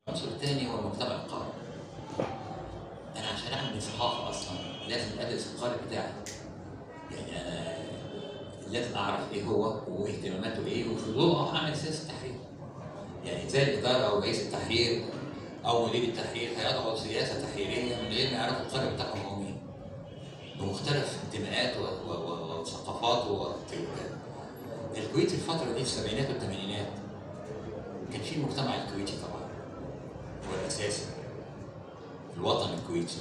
العنصر الثاني هو المجتمع القارئ. انا عشان اعمل صحافه اصلا لازم ادرس القارئ بتاعي. يعني انا لازم اعرف ايه هو واهتماماته ايه وفي ضوءه اعمل سياسه تحرير. يعني زي الاداره او رئيس التحرير او مدير التحرير هيضعوا سياسه تحريريه من غير ما يعرفوا القارئ بتاعهم هو مين. بمختلف انتماءات و- و- و- وثقافات واتجاهات. الكويت في الفتره دي في السبعينات والثمانينات كان في المجتمع الكويتي طبعا هو الاساسي الوطن الكويتي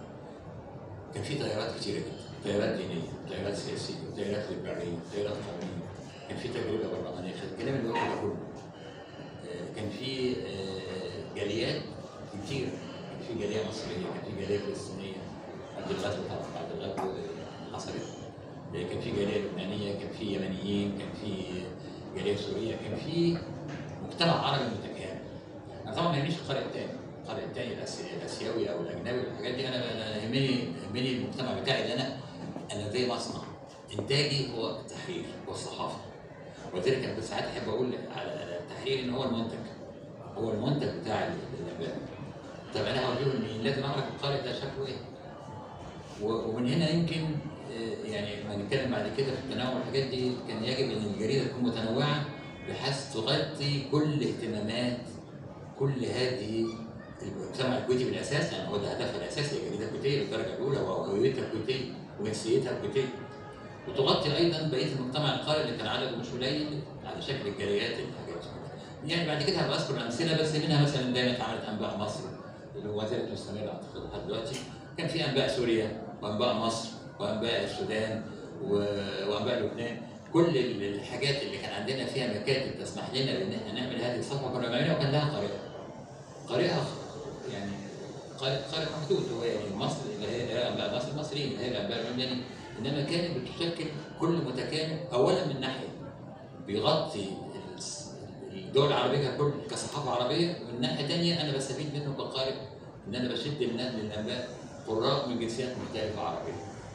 كان في تيارات كتيره جدا تيارات دينيه تيارات سياسيه تيارات ليبراليه تيارات قوميه كان في تجربه برلمانيه فالكلام اللي قلته ده كله آه، كان في آه، جاليات كتير كان في جاليه مصريه كان في جاليه فلسطينيه بعد الغزو طبعا بعد الغزو اللي حصلت آه، كان في جاليه لبنانيه كان في يمنيين كان في جاليه سوريه كان في مجتمع عربي متكامل انا طبعا ما يهمنيش القارئ الثاني القارئ الثاني الآسي- الاسيوي او الاجنبي والحاجات دي انا انا يهمني يهمني المجتمع بتاعي اللي انا انا زي مصنع انتاجي هو التحرير والصحافه ولذلك انا ساعات احب اقول على التحرير ان هو المنتج هو المنتج بتاع الانباء طب انا هوجهه لمين؟ لازم اعرف القارئ ده شكله ايه و- ومن هنا يمكن آه، يعني لما نتكلم بعد كده في التنوع والحاجات دي كان يجب ان الجريده تكون متنوعه بحيث تغطي كل اهتمامات كل هذه المجتمع الكويتي بالاساس يعني هو ده هدفها الاساسي الجريده الكويتيه بالدرجه الاولى وهويتها الكويتيه وجنسيتها الكويتيه وتغطي ايضا بقيه المجتمع القارئ اللي كان عدده مش قليل على شكل الجاليات الحاجات دي. يعني بعد كده هبقى اذكر امثله بس منها مثلا دايما اتعملت انباء مصر اللي هو زالت مستمره اعتقد لحد دلوقتي كان في انباء سوريا وانباء مصر وانباء السودان و- وانباء لبنان كل ال- الحاجات اللي كان عندنا فيها مكاتب تسمح لنا بان احنا نعمل هذه الصفحه كنا بنعملها وكان لها قارئه. قارئها خ- يعني قارئ قارئ محدود هو يعني مصر اللي هي انباء مصر المصريين اللي هي الانباء اللبناني انما كانت بتشكل كل متكامل اولا من ناحيه بيغطي الس- الدول العربيه ككل كصحافه عربيه ومن ناحيه ثانيه انا بستفيد منه كقارئ ان انا بشد الناس للانباء قراء من جنسيات مختلفه عربيه.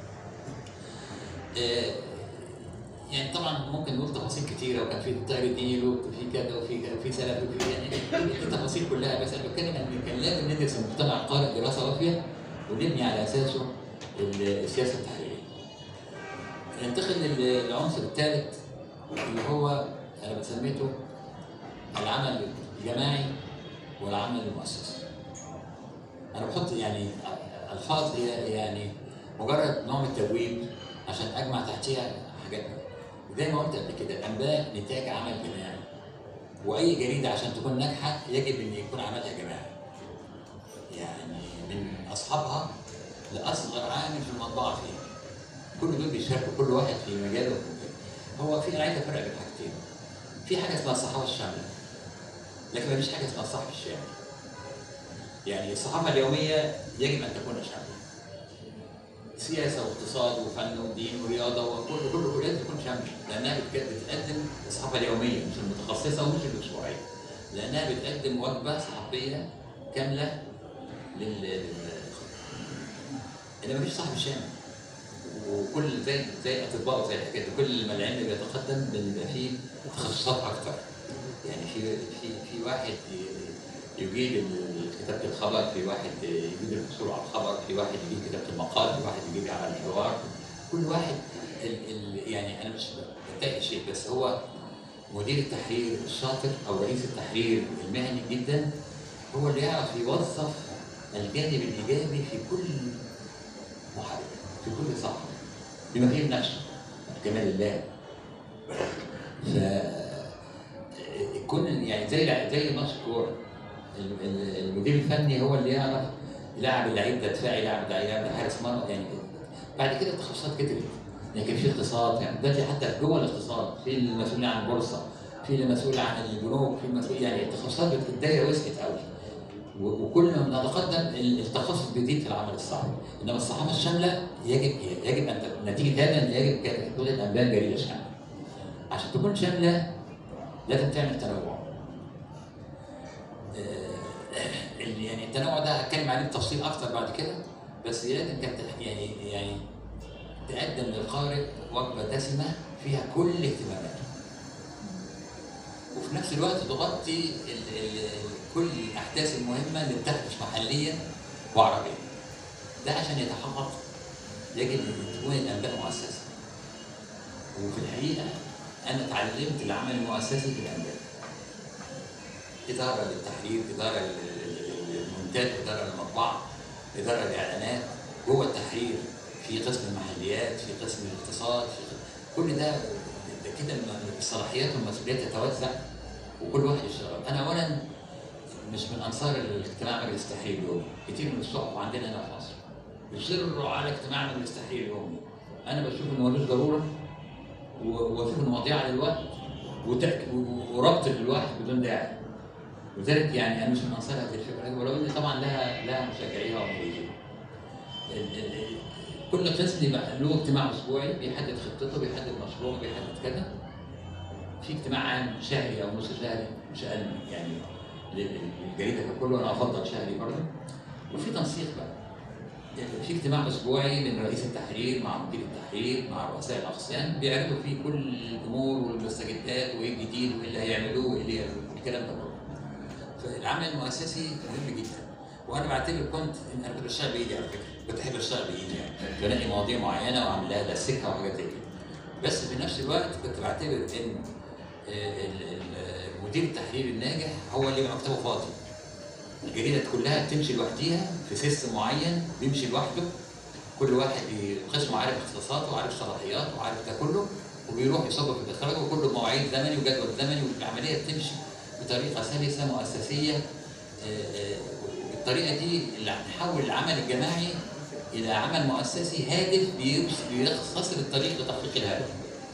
آه، يعني طبعا ممكن نقول تفاصيل كتيره وكان في طائر النيل وفي كذا وفي كذا وفي سلف وفي يعني التفاصيل كلها بس انا بتكلم ان كان لازم ندرس المجتمع القارئ دراسه وافيه ونبني على اساسه السياسه التحريريه. ننتقل لل- للعنصر الثالث اللي هو انا بسميته العمل الجماعي والعمل المؤسسي. انا بحط يعني الفاظ هي يعني مجرد نوع من التبويب عشان اجمع تحتيها حاجات زي ما قلت قبل كده الانباء نتاج عمل جماعي واي جريده عشان تكون ناجحه يجب ان يكون عملها جماعي يعني من اصحابها لاصغر عامل في المطبعه فيها كل دول بيشاركوا كل واحد في مجاله هو في انا عايز افرق بين حاجتين في حاجه اسمها الصحافه الشامله لكن ما فيش حاجه اسمها الصحف الشامل يعني الصحافه اليوميه يجب ان تكون شامله سياسه واقتصاد وفن ودين ورياضه وكل كل كل لازم تكون شامله لانها بتك- بتقدم الصحافه اليوميه مش المتخصصه ومش الاسبوعيه لانها بتقدم وجبه صحفيه كامله لل لل- انما مفيش صاحب شامل وكل زي زي الاطباء وزي الحاجات دي كل ما العلم بيتقدم بيبقى فيه تخصصات اكتر يعني في في في واحد ي- يجيد ال- كتابه الخبر في واحد يجيد الحصول على الخبر في واحد يجيد كتابه المقال في واحد يجيد على الحوار كل واحد ال ال يعني انا مش بتضايق شيء بس هو مدير التحرير الشاطر او رئيس التحرير المهني جدا هو اللي يعرف يوظف الجانب الايجابي في كل محرك في كل صح بما فيه النشر كمال الله ف كون يعني زي زي ماتش كوره ال- ال- المدير الفني هو اللي يعرف يلعب اللعيب ده دفاعي يلعب ده يلعب ده حارس مرمى يعني بعد كده التخصصات كترت يعني كان في اقتصاد يعني دلوقتي حتى جوه الاقتصاد في المسؤول عن البورصه في المسؤول عن البنوك في المسؤول يعني التخصصات بت- الدايره وسعت قوي و- وكل ما بنتقدم ال- التخصص بيزيد في العمل الصحفي انما الصحافه الشامله يجب يجب ان ت- نتيجه هذا ان يجب كانت تكون الانباء جريده شامله عشان تكون شامله لازم تعمل تنوع آه، ال- يعني التنوع ده هتكلم عليه بتفصيل اكتر بعد كده بس لازم كانت يعني يعني تقدم للقارئ وجبه دسمه فيها كل اهتماماته وفي وفي نفس الوقت تغطي ال ال كل الاحداث المهمه اللي بتحدث محليا وعربيا. ده عشان يتحقق يجب ان تكون الانباء مؤسسه. وفي الحقيقه انا اتعلمت العمل المؤسسي في الانباء. اداره للتحرير، اداره للمونتاج، اداره للمطبعه، اداره للاعلانات، جوه التحرير في قسم المحليات، في قسم الاقتصاد، في كل ده ده كده الصلاحيات والمسؤوليات تتوزع وكل واحد يشتغل. انا اولا مش من انصار الاجتماع مجلس التحرير اليومي، كتير من الصحف عندنا هنا في مصر يصروا على اجتماع مجلس التحرير اليومي. انا بشوف انه ملوش ضروره وبشوف انه مضيعه للوقت وربط للواحد بدون داعي. لذلك يعني انا مش من انصار هذه الفكره ولو ان طبعا لها لها مشجعيها ومريديها. كل قسم يبقى له اجتماع اسبوعي بيحدد خطته بيحدد مشروعه بيحدد كذا في اجتماع عام شهري او نص شهري مش اقل يعني للجريده ككل وانا افضل شهري برضه وفي تنسيق بقى في اجتماع اسبوعي من رئيس التحرير مع مدير التحرير مع رؤساء الاقسام بيعرضوا فيه كل الامور والمستجدات وايه الجديد وايه اللي هيعملوه وايه اللي الكلام ده كله فالعمل المؤسسي مهم جدا وانا بعتبر كنت ان انا كنت بشتغل بايدي على فكره كنت احب اشتغل بايدي يعني بنقي مواضيع معينه واعمل لها دسكها وحاجات زي كده بس في نفس الوقت كنت بعتبر ان مدير التحرير الناجح هو اللي يبقى مكتبه فاضي الجريده كلها بتمشي لوحديها في سيستم معين بيمشي لوحده كل واحد قسم عارف اختصاصاته وعارف صلاحياته وعارف ده كله وبيروح يصب في الاخراج وكله مواعيد زمني وجدول زمني والعمليه بتمشي بطريقه سلسه مؤسسيه بالطريقه دي اللي هنحول العمل الجماعي الى عمل مؤسسي هادف بيختصر الطريق لتحقيق الهدف.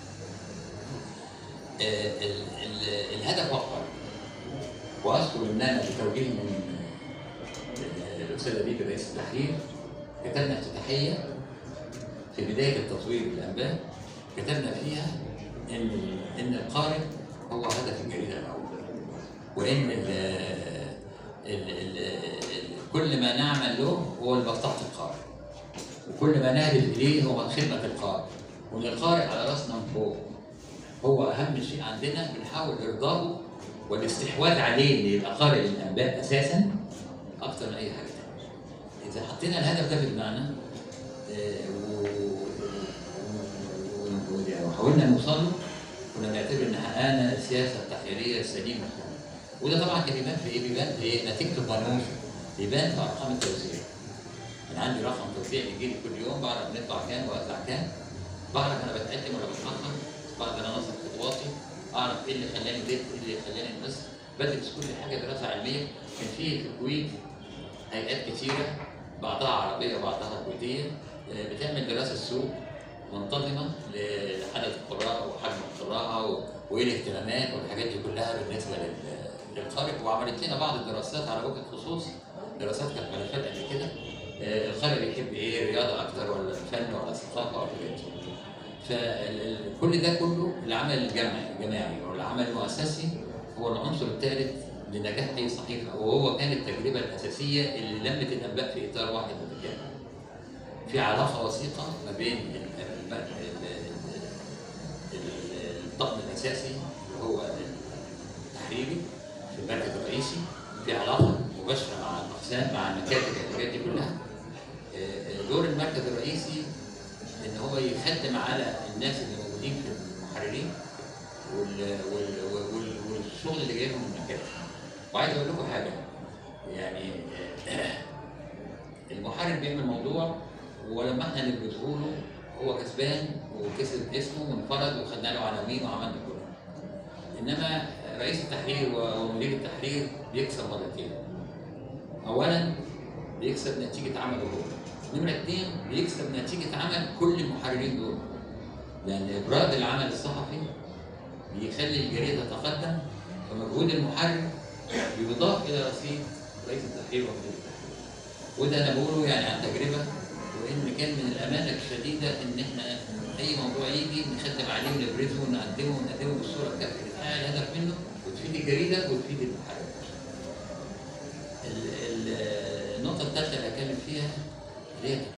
الهدف وقر واذكر ان انا بتوجيه من الاستاذ ابيك رئيس التحرير كتبنا افتتاحيه في بدايه التطوير بالانباء كتبنا فيها ان ان القارئ هو هدف الجريده الاول وان ال ال ال كل ما نعمل له هو لمصلحه القارئ وكل ما نهدف اليه هو خدمه القارئ وان القارئ على راسنا من فوق هو اهم شيء عندنا بنحاول ارضائه والاستحواذ عليه اللي يبقى قارئ للانباء اساسا اكثر من اي حاجه ثانيه. اذا حطينا الهدف ده في دماغنا وحاولنا نوصل له كنا بنعتبر ان حققنا السياسه التحريريه السليمه وده طبعا كان بيبان في ايه؟ بيبان في نتيجه القانون بيبان في ارقام التوزيع. انا عندي رقم توزيع بيجي لي كل يوم بعرف بنطلع كام واطلع كام بعرف انا بتقدم ولا بتاخر بقدر انظم خطواتي اعرف ايه اللي خلاني زدت ايه اللي خلاني نقصت بدرس كل حاجه دراسه علميه كان في في الكويت هيئات كثيره بعضها عربيه وبعضها كويتيه بتعمل دراسه سوق منتظمه لعدد القراء وحجم القراءه وايه الاهتمامات والحاجات دي كلها بالنسبه للقارئ وعملت لنا بعض الدراسات على وجه الخصوص دراسات كانت ملفات قبل كده القارئ بيحب ايه الرياضه اكتر ولا الفن ولا الثقافه ولا الحاجات دي فكل ده كله العمل الجماعي الجماعي والعمل المؤسسي هو العنصر الثالث لنجاح اي صحيفه وهو كان التجربه الاساسيه اللي لمت الانباء في اطار واحد متكامل. في علاقه وثيقه ما بين الطقم الاساسي اللي هو التحريري في المركز الرئيسي في علاقه مباشره مع الاقسام مع المكاتب والحاجات دي كلها. دور المركز الرئيسي ان هو يخدم على الناس اللي موجودين في المحررين وال وال وال والشغل اللي جاي من المكاتب. وعايز اقول لكم حاجه يعني المحرر بيعمل موضوع ولما احنا نبرزه له هو كسبان وكسب اسمه وانفرد وخدنا له عناوين وعملنا كله. انما رئيس التحرير ومدير التحرير بيكسب مرتين. اولا بيكسب نتيجه عمله هو. نمرة اثنين بيكسب نتيجة عمل كل المحررين دول. لأن إبراز العمل الصحفي بيخلي الجريدة تتقدم فمجهود المحرر بيضاف إلى رصيد رئيس التحرير ومدير التحرير. وده أنا بقوله يعني عن تجربة وإن كان من الأمانة الشديدة إن إحنا أي موضوع يجي نخدم عليه ونبرزه ونقدمه ونقدمه بالصورة الكافية اللي تحقق الهدف منه وتفيد الجريدة وتفيد المحرر. النقطة الثالثة اللي هتكلم فيها اللي هي